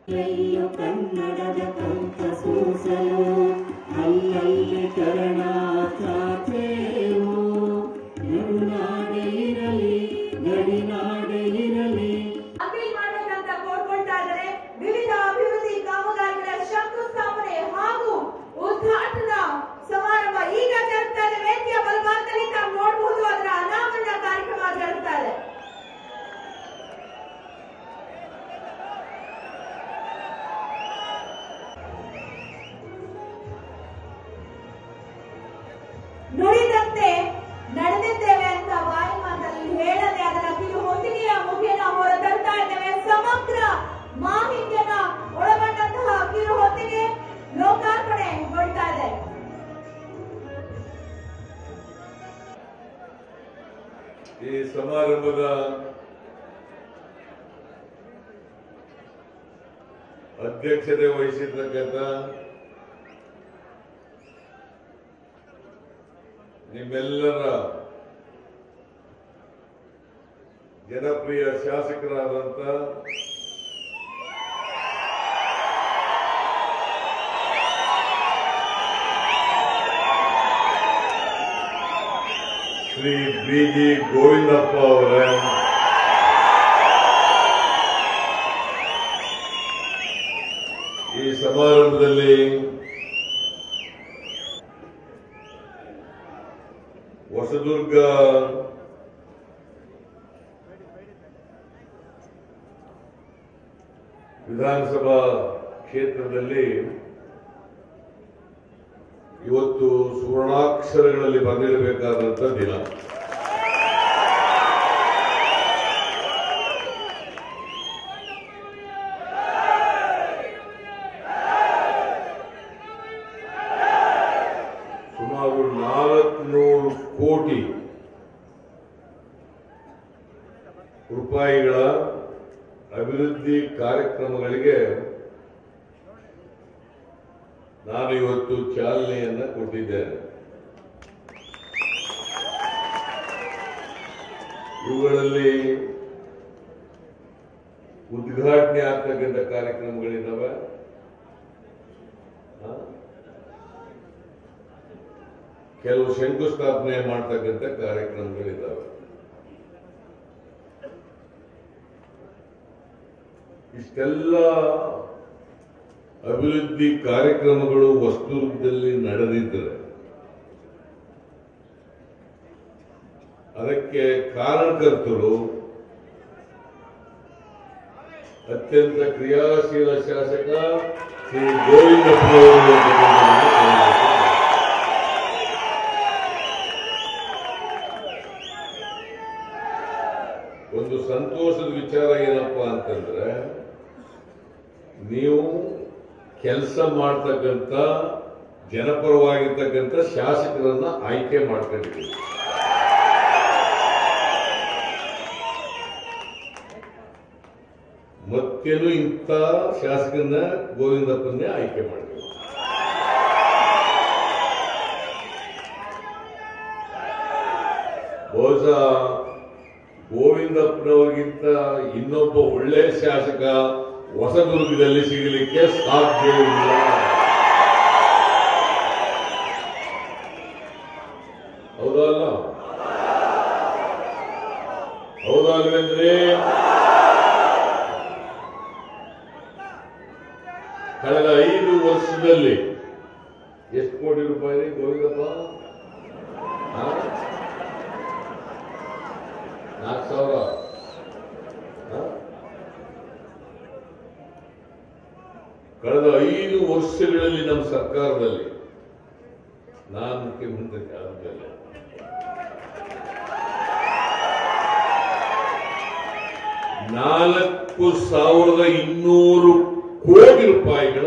ಎಲ್ಲೆಲ್ಲೂ ಕನ್ನಡದ ಕಂಠ ಸೂಸಲು ಅಲ್ಲಲ್ಲಿ ಕರ್ಣ ಚಾಚೇವು ನಡುನಾಡೆ ಇರಲಿ ಗಡಿನಾಡೆ ಇರಲಿ ಅಪೀಲ್ ಮಾಡಬೇಕಂತ ಕೋರ್ಕೊಳ್ತಾ ಇದ್ದಾರೆ ವಿವಿಧ ಅಭಿವೃದ್ಧಿ ಕಾಮಗಾರಿಗಳ ಶಂಕುಸ್ಥಾಪನೆ ಹಾಗೂ ಉದ್ಘಾಟನಾ ಸಮಾರಂಭ ಈಗ ಜರುಗ್ತಾ ಇದೆ ವೇದಿಕೆಯ ಬಲಭಾಗದಲ್ಲಿ ತಾವು ನೋಡಬಹುದು ಅದರ ಅನಾವರಣ ಕಾರ್ಯಕ್ರಮ ಜರುಗ್ತಾ ಇದೆ ನುಡಿದಂತೆ ನಡೆದಿದ್ದೇವೆ ಅಂತ ಬಾಯಿ ಮಾತಲ್ಲಿ ಹೇಳದೆ ಅದರ ಕಿರು ಹೊತ್ತಿಗೆಯ ಮುಖೇನ ಹೊರತರ್ತಾ ಇದ್ದೇವೆ ಸಮಗ್ರ ಮಾಹಿತಿಯನ್ನ ಒಳಗೊಂಡಂತಹ ಕಿರು ಹೊತ್ತಿಗೆ ಲೋಕಾರ್ಪಣೆಗೊಳ್ತಾ ಇದೆ ಈ ಸಮಾರಂಭದ ಅಧ್ಯಕ್ಷತೆ ವಹಿಸಿರ್ತಕ್ಕಂಥ ನಿಮ್ಮೆಲ್ಲರ ಜನಪ್ರಿಯ ಶಾಸಕರಾದಂಥ ಶ್ರೀ ಬಿ ಜಿ ಗೋವಿಂದಪ್ಪ ಅವರೇ ಈ ಸಮಾರಂಭದಲ್ಲಿ ಹೊಸದುರ್ಗ ವಿಧಾನಸಭಾ ಕ್ಷೇತ್ರದಲ್ಲಿ ಇವತ್ತು ಸುವರ್ಣಾಕ್ಷರಗಳಲ್ಲಿ ಬರೆದಿರಬೇಕಾದಂಥ ದಿನ ಸುಮಾರು ನಾಲ್ಕುನೂರು ಕೋಟಿ ರೂಪಾಯಿಗಳ ಅಭಿವೃದ್ಧಿ ಕಾರ್ಯಕ್ರಮಗಳಿಗೆ ನಾನು ಇವತ್ತು ಚಾಲನೆಯನ್ನ ಕೊಟ್ಟಿದ್ದೇನೆ ಇವುಗಳಲ್ಲಿ ಉದ್ಘಾಟನೆ ಆಗ್ತಕ್ಕಂಥ ಕಾರ್ಯಕ್ರಮಗಳಿದ್ದಾವೆ ಹ? ಕೆಲವು ಶಂಕುಸ್ಥಾಪನೆ ಮಾಡ್ತಕ್ಕಂಥ ಕಾರ್ಯಕ್ರಮಗಳಿದ್ದಾವೆ ಇಷ್ಟೆಲ್ಲ ಅಭಿವೃದ್ಧಿ ಕಾರ್ಯಕ್ರಮಗಳು ವಸ್ತುದಲ್ಲಿ ನಡೆದಿದ್ದರೆ ಅದಕ್ಕೆ ಕಾರಣಕರ್ತರು ಅತ್ಯಂತ ಕ್ರಿಯಾಶೀಲ ಶಾಸಕ ಶ್ರೀ ಗೋವಿಂದಪ್ಪನವರು ಅಂತಕ್ಕಂಥದ್ದನ್ನು ತಿಳಿಯಬೇಕು. ಒಂದು ಸಂತೋಷದ ವಿಚಾರ ಏನಪ್ಪಾ ಅಂತಂದ್ರೆ ನೀವು ಕೆಲಸ ಮಾಡ್ತಕ್ಕಂಥ ಜನಪರವಾಗಿರ್ತಕ್ಕಂಥ ಶಾಸಕರನ್ನ ಆಯ್ಕೆ ಮಾಡ್ಕೊಂಡಿದ್ದೀವಿ ಮತ್ತೇನು ಇಂಥ ಶಾಸಕರನ್ನ ಗೋವಿಂದಪ್ಪನ್ನೇ ಆಯ್ಕೆ ಮಾಡಿದ್ದೀವಿ ಬಹುಶಃ ಗೋವಿಂದಪ್ಪನವ್ರಿಗಿಂತ ಇನ್ನೊಬ್ಬ ಒಳ್ಳೆ ಶಾಸಕ ಹೊಸದುರ್ಗದಲ್ಲಿ ಸಿಗಲಿಕ್ಕೆ ಸಾಧ್ಯವಿಲ್ಲ ಹೌದಾ ಅಲ್ಲ ಹೌದಾ ಅಲ್ವೇಂದ್ರೆ ಕಳೆದ ಐದು ವರ್ಷದಲ್ಲಿ ಎಷ್ಟು ಕೋಟಿ ರೂಪಾಯಿ ಗೋವಿಂದಪ್ಪ ಹಾ? ನಾಲ್ಕು ಸಾವಿರ ಹ? ಕಳೆದ ಐದು ವರ್ಷಗಳಲ್ಲಿ ನಮ್ಮ ಸರ್ಕಾರದಲ್ಲಿ ನಾನು ಮುಖ್ಯಮಂತ್ರಿ ಆದ್ಮೇಲೆ ನಾಲ್ಕು ಸಾವಿರದ ಇನ್ನೂರು ಕೋಟಿ ರೂಪಾಯಿಗಳ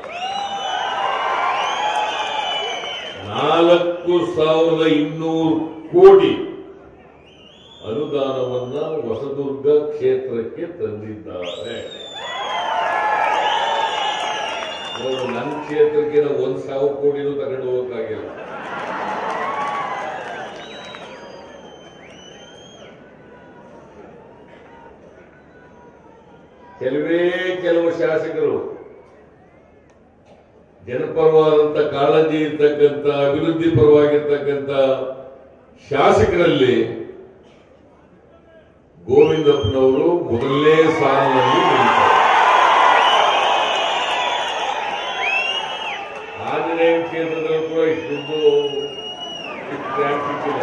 ನಾಲ್ಕು ಸಾವಿರದ ಇನ್ನೂರು ಕೋಟಿ ಅನುದಾನವನ್ನ ಹೊಸದುರ್ಗ ಕ್ಷೇತ್ರಕ್ಕೆ ತಂದಿದ್ದಾರೆ ನೋಡು, ನನ್ನ ಕ್ಷೇತ್ರಕ್ಕೆ ನಾವು ಒಂದ್ ಸಾವಿರ ಕೋಟಿನೂ ತಗೊಂಡು ಹೋಗಕ್ಕಾಗಿಲ್ಲ ಕೆಲವೇ ಕೆಲವು ಶಾಸಕರು ಜನಪರವಾದಂತ ಕಾಳಜಿ ಇರ್ತಕ್ಕಂಥ ಅಭಿವೃದ್ಧಿ ಪರವಾಗಿರ್ತಕ್ಕಂಥ ಶಾಸಕರಲ್ಲಿ ಗೋವಿಂದಪ್ಪನವರು ಮೊದಲನೇ ಸ್ಥಾನದಲ್ಲಿ ನಿಲ್ತಾರೆ ಆಂಜನೇಯ ಕ್ಷೇತ್ರದಲ್ಲೂ ಕೂಡ ಇಷ್ಟೊಂದು ಇಷ್ಟು ರ್ಯಾಂಕ್ ಸಿಕ್ಕಿಲ್ಲ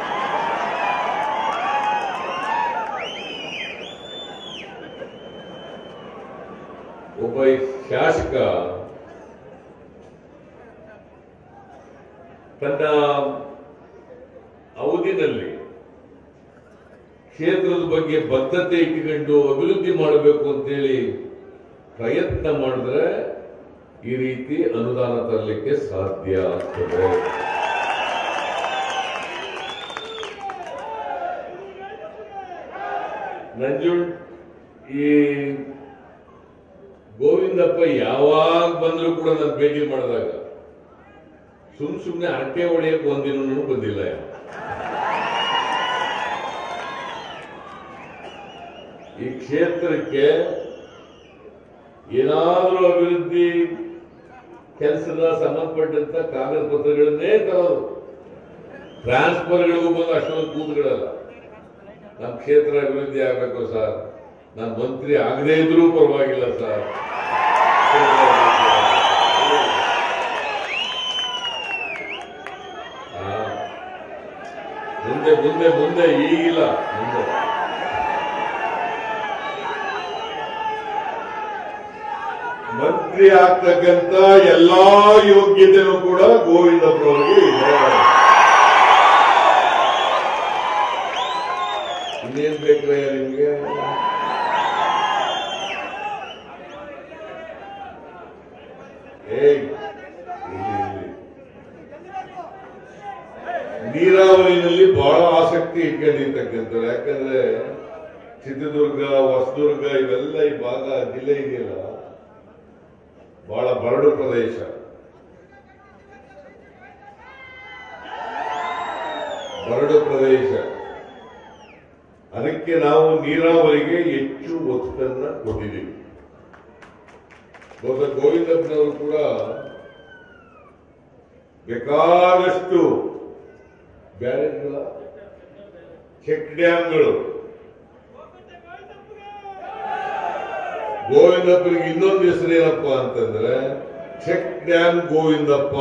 ಒಬ್ಬ ಶಾಸಕ ತನ್ನ ಅವಧಿನಲ್ಲಿ ಕ್ಷೇತ್ರದ ಬಗ್ಗೆ ಬದ್ಧತೆ ಇಟ್ಟುಕೊಂಡು ಅಭಿವೃದ್ಧಿ ಮಾಡಬೇಕು ಅಂತೇಳಿ ಪ್ರಯತ್ನ ಮಾಡಿದ್ರೆ ಈ ರೀತಿ ಅನುದಾನ ತರಲಿಕ್ಕೆ ಸಾಧ್ಯ ಆಗ್ತದೆ ನಂಜುಂಡ್ ಈ ಗೋವಿಂದಪ್ಪ ಯಾವಾಗ ಬಂದ್ರು ಕೂಡ ನಾನು ಭೇಟಿ ಮಾಡಿದಾಗ ಸುಮ್ ಸುಮ್ನೆ ಹರಟೆ ಹೊಡೆಯಕ್ಕೆ ಒಂದಿನೂ ಬಂದಿಲ್ಲ ಯಾರು. ಈ ಕ್ಷೇತ್ರಕ್ಕೆ ಏನಾದರೂ ಅಭಿವೃದ್ಧಿ ಕೆಲಸದ ಸಂಬಂಧಪಟ್ಟಂತ ಕಾಗದ ಪತ್ರಗಳನ್ನೇ ತರೋದು ಟ್ರಾನ್ಸ್ಫರ್ಗಳಿಗೂ ಬಂದು ಅಷ್ಟೊಂದು ಕೂತ್ಗಳಲ್ಲ ನಮ್ಮ ಕ್ಷೇತ್ರ ಅಭಿವೃದ್ಧಿ ಆಗಬೇಕು ಸರ್ ನಾನು ಮಂತ್ರಿ ಆಗದೇ ಇದ್ರೂ ಪರವಾಗಿಲ್ಲ ಸರ್ ಹಾ. ಮುಂದೆ ಮುಂದೆ ಮುಂದೆ ಈಗಿಲ್ಲ ಮುಂದೆ ಮಂತ್ರಿ ಆಗ್ತಕ್ಕಂತ ಎಲ್ಲಾ ಯೋಗ್ಯತೆನೂ ಕೂಡ ಗೋವಿಂದಪ್ಪನವರಿಗೆ ಇದೆ ಇನ್ನೇನ್ ಬೇಕ್ರಯ್ಯ ನಿಮ್ಗೆ ಏಯ್ ಇಲ್ಲಿ, ಇಲ್ಲಿ. ನೀರಾವರಿನಲ್ಲಿ ಬಹಳ ಆಸಕ್ತಿ ಇಟ್ಕೊಂಡಿರ್ತಕ್ಕಂಥವ್ರು ಯಾಕಂದ್ರೆ ಚಿತ್ರದುರ್ಗ ಹೊಸದುರ್ಗ ಇವೆಲ್ಲ ಈ ಭಾಗ ಜಿಲ್ಲೆ ಇದೆಯಲ್ಲ ಬಹಳ ಬರಡು ಪ್ರದೇಶ ಬರಡು ಪ್ರದೇಶ ಅದಕ್ಕೆ ನಾವು ನೀರಾವರಿಗೆ ಹೆಚ್ಚು ಒತ್ತನ್ನ ಕೊಟ್ಟಿದ್ದೀವಿ ಬಹುಶಃ ಗೋವಿಂದಪ್ಪನವರು ಕೂಡ ಬೇಕಾದಷ್ಟು ಬ್ಯಾರೇಜ್ಗಳ ಚೆಕ್ ಡ್ಯಾಂಗಳು ಗೋವಿಂದಪ್ಪನಿಗೆ ಇನ್ನೊಂದು ಹೆಸರು ಏನಪ್ಪ ಅಂತಂದ್ರೆ ಚೆಕ್ ಡ್ಯಾಮ್ ಗೋವಿಂದಪ್ಪ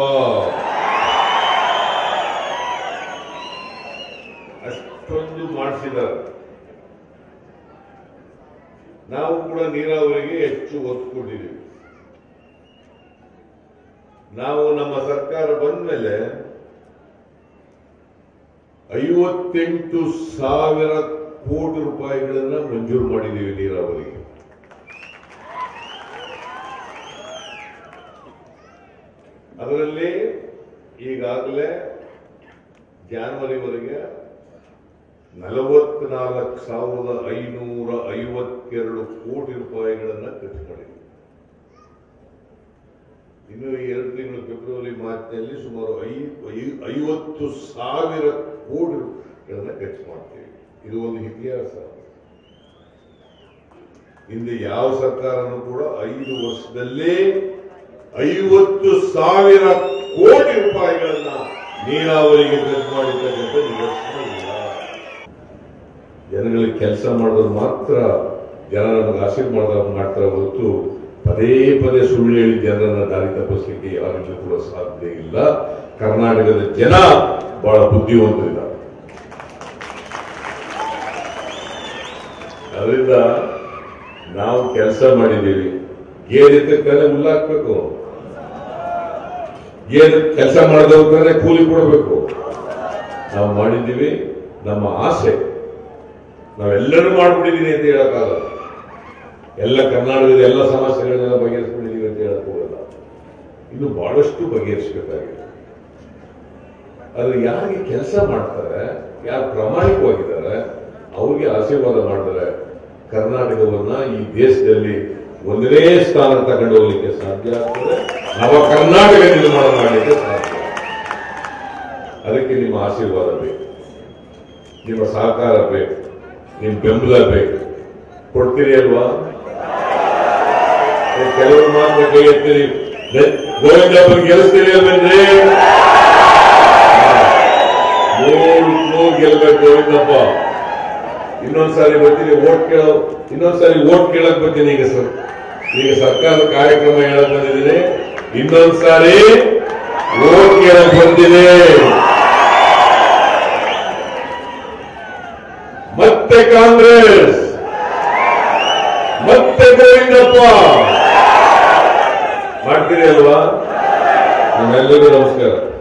ಅಷ್ಟೊಂದು ಮಾಡಿಸಿದ್ದಾರೆ ನಾವು ಕೂಡ ನೀರಾವರಿಗೆ ಹೆಚ್ಚು ಒತ್ತು ಕೊಟ್ಟಿದ್ದೀವಿ ನಾವು ನಮ್ಮ ಸರ್ಕಾರ ಬಂದ ಮೇಲೆ ಐವತ್ತೆಂಟು ಸಾವಿರ ಕೋಟಿ ರೂಪಾಯಿಗಳನ್ನ ಮಂಜೂರು ಮಾಡಿದ್ದೀವಿ ನೀರಾವರಿಗೆ ಅದರಲ್ಲಿ ಈಗಾಗಲೇ ಜಾನ್ವರಿವರೆಗೆ ನಲವತ್ನಾಲ್ಕು ಸಾವಿರದ ಐನೂರ ಐವತ್ತೆರಡು ಕೋಟಿ ರೂಪಾಯಿಗಳನ್ನ ಖರ್ಚು ಮಾಡಿದ್ದೀವಿ ಇನ್ನು ಎರಡು ತಿಂಗಳು ಫೆಬ್ರವರಿ ಮಾರ್ಚ್ನಲ್ಲಿ ಸುಮಾರು ಐ- ಐ- ಐವತ್ತು ಸಾವಿರ ಕೋಟಿಗಳನ್ನ ಖರ್ಚು ಮಾಡ್ತೀವಿ ಇದು ಒಂದು ಇತಿಹಾಸ ಹಿಂದೆ ಯಾವ ಸರ್ಕಾರನೂ ಕೂಡ ಐದು ವರ್ಷದಲ್ಲೇ ಐವತ್ತು ಸಾವಿರ ಕೋಟಿ ರೂಪಾಯಿಗಳನ್ನ ನೀರಾವರಿಗೆ ಖರ್ಚು ಮಾಡಿರ್ತಕ್ಕಂಥ ನಿದರ್ಶನ ಇಲ್ಲ ಜನಗಳಿಗೆ ಕೆಲಸ ಮಾಡಿದ್ರು ಮಾತ್ರ ಜನ ನಮಗೆ ಆಶೀರ್ವಾದ ಮಾಡ್ತಾರೆ ಹೊರತು ಪದೇ ಪದೇ ಸುಳ್ಳು ಹೇಳಿ ಜನರನ್ನ ದಾರಿ ತಪ್ಪಿಸ್ಲಿಕ್ಕೆ ಯಾರಿಗೂ ಕೂಡ ಸಾಧ್ಯ ಇಲ್ಲ ಕರ್ನಾಟಕದ ಜನ ಬಹಳ ಬುದ್ಧಿವಂತರಿದ್ದಾರೆ ಅದರಿಂದ ನಾವು ಕೆಲಸ ಮಾಡಿದ್ದೀವಿ ಗೇದೆತ್ತಕ್ಕಂದ್ರೆ ಹುಲ್ಲಾಕ್ಬೇಕು ಗೇದ್ ಕೆಲಸ ಮಾಡದವ್ರೆ ಕೂಲಿ ಕೊಡಬೇಕು ನಾವು ಮಾಡಿದ್ದೀವಿ ನಮ್ಮ ಆಸೆ ನಾವೆಲ್ಲರೂ ಮಾಡ್ಬಿಟ್ಟಿದೀನಿ ಅಂತ ಹೇಳಕ್ಕಾಗಲ್ಲ ಎಲ್ಲ ಕರ್ನಾಟಕದ ಎಲ್ಲ ಸಮಸ್ಯೆಗಳನ್ನೆಲ್ಲ ಬಗೆಹರಿಸ್ಬಿಟ್ಟಿದೀವಿ ಅಂತ ಹೇಳಕ್ ಹೋಗಲ್ಲ ಇನ್ನು ಬಹಳಷ್ಟು ಬಗೆಹರಿಸಬೇಕಾಗಿದೆ ಆದ್ರೆ ಯಾರಿಗೆ ಕೆಲಸ ಮಾಡ್ತಾರೆ ಯಾರು ಪ್ರಾಮಾಣಿಕವಾಗಿದ್ದಾರೆ ಅವ್ರಿಗೆ ಆಶೀರ್ವಾದ ಮಾಡಿದ್ರೆ ಕರ್ನಾಟಕವನ್ನ ಈ ದೇಶದಲ್ಲಿ ಒಂದನೇ ಸ್ಥಾನ ತಗೊಂಡು ಹೋಗ್ಲಿಕ್ಕೆ ಸಾಧ್ಯ ಆಗ್ತದೆ ನವ ಕರ್ನಾಟಕ ನಿರ್ಮಾಣ ಮಾಡಲಿಕ್ಕೆ ಸಾಧ್ಯ ಅದಕ್ಕೆ ನಿಮ್ಮ ಆಶೀರ್ವಾದ ಬೇಕು ನಿಮ್ಮ ಸಹಕಾರ ಬೇಕು ನಿಮ್ಮ ಬೆಂಬಲ ಬೇಕು ಕೊಡ್ತೀರಿ ಅಲ್ವಾ ಕೆಲವರು ಮಾತ್ರ ಕೈ ಎತ್ತೀರಿ ಗೋವಿಂದಪ್ಪನ ಗೆಲ್ಲಿಸ್ತೀರಿ ಅಲ್ವೇನ್ರಿ ನೂರು ನೂರು ಗೆಲ್ಬೇಕು ಗೋವಿಂದಪ್ಪ ಇನ್ನೊಂದ್ಸಾರಿ ಬರ್ತೀನಿ ಓಟ್ ಕೇಳೋ ಇನ್ನೊಂದ್ಸಾರಿ ಓಟ್ ಕೇಳಕ್ ಬರ್ತೀನಿ ಈಗ ಸರ್ ಈಗ ಸರ್ಕಾರದ ಕಾರ್ಯಕ್ರಮ ಹೇಳಕ್ ಬಂದಿದ್ದೀನಿ ಇನ್ನೊಂದ್ಸಾರಿ ಓಟ್ ಕೇಳಕ್ ಬಂದಿದೆ ಮತ್ತೆ ಕಾಂಗ್ರೆಸ್ ಮತ್ತೆ ಗೋವಿಂದಪ್ಪ ಮಾಡ್ತೀರಿ ಅಲ್ವಾ ನಿಮ್ಮೆಲ್ಲರಿಗೂ ನಮಸ್ಕಾರ